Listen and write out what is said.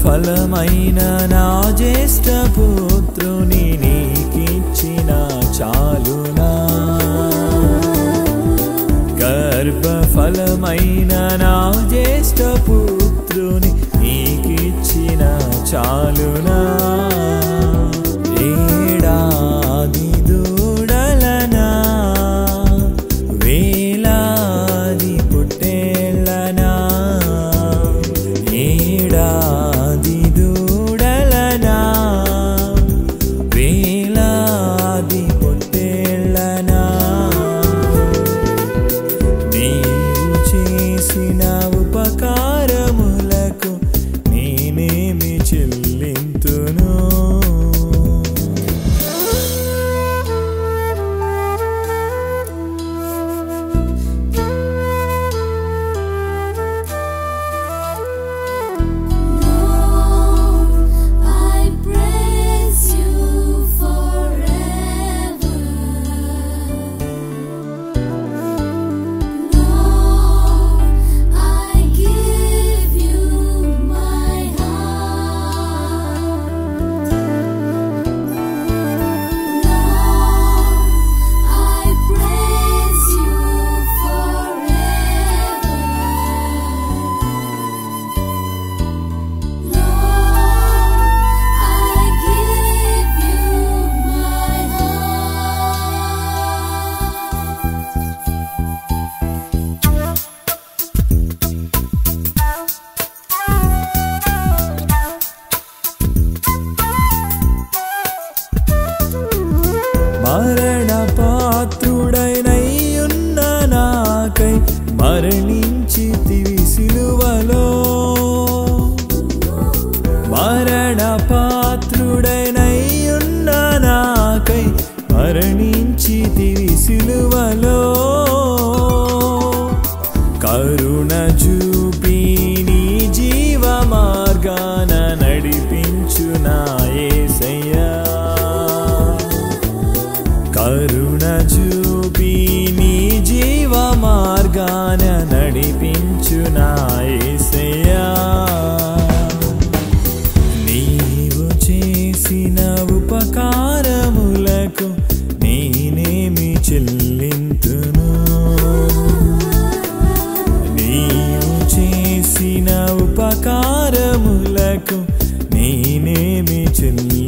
ఫలమైన నా జ్యేష్ఠ పుత్రుని నీకిచ్చిన చాలునా గర్భ ఫలమైన నా జ్యేష్ఠ పుత్రుని నీకిచ్చిన చాలునా ఏడాది దూడలనా వేలాది పుట్టేళ్ళనా ఏడాది దూడలనా వేలాది పొట్టేళ్ళనా నీవు చేసిన ఉపకారములకు నేనేమి చెల్లింతును Lord, I praise you forever. Lord, I give you my heart. Lord, I praise you forever. Lord, I give you my heart. మరణ పాత్రుడైనయున్న నాకై మరణించి సిలువలో మరణ పాత్రుడైనయున్న నాకై మరణించి సిలువలో కరుణ చూపి నీ జీవ మార్గాన నడిపించు నా యేసయ్యా కరుణ చూపి నీ జీవ మార్గాన నడిపించు నా యేసయ్యా నీవు చేసిన ఉపకారములకు నేనేమి చెల్లింతును నీవు చేసిన ఉపకారములకు నేనేమి చెల్లి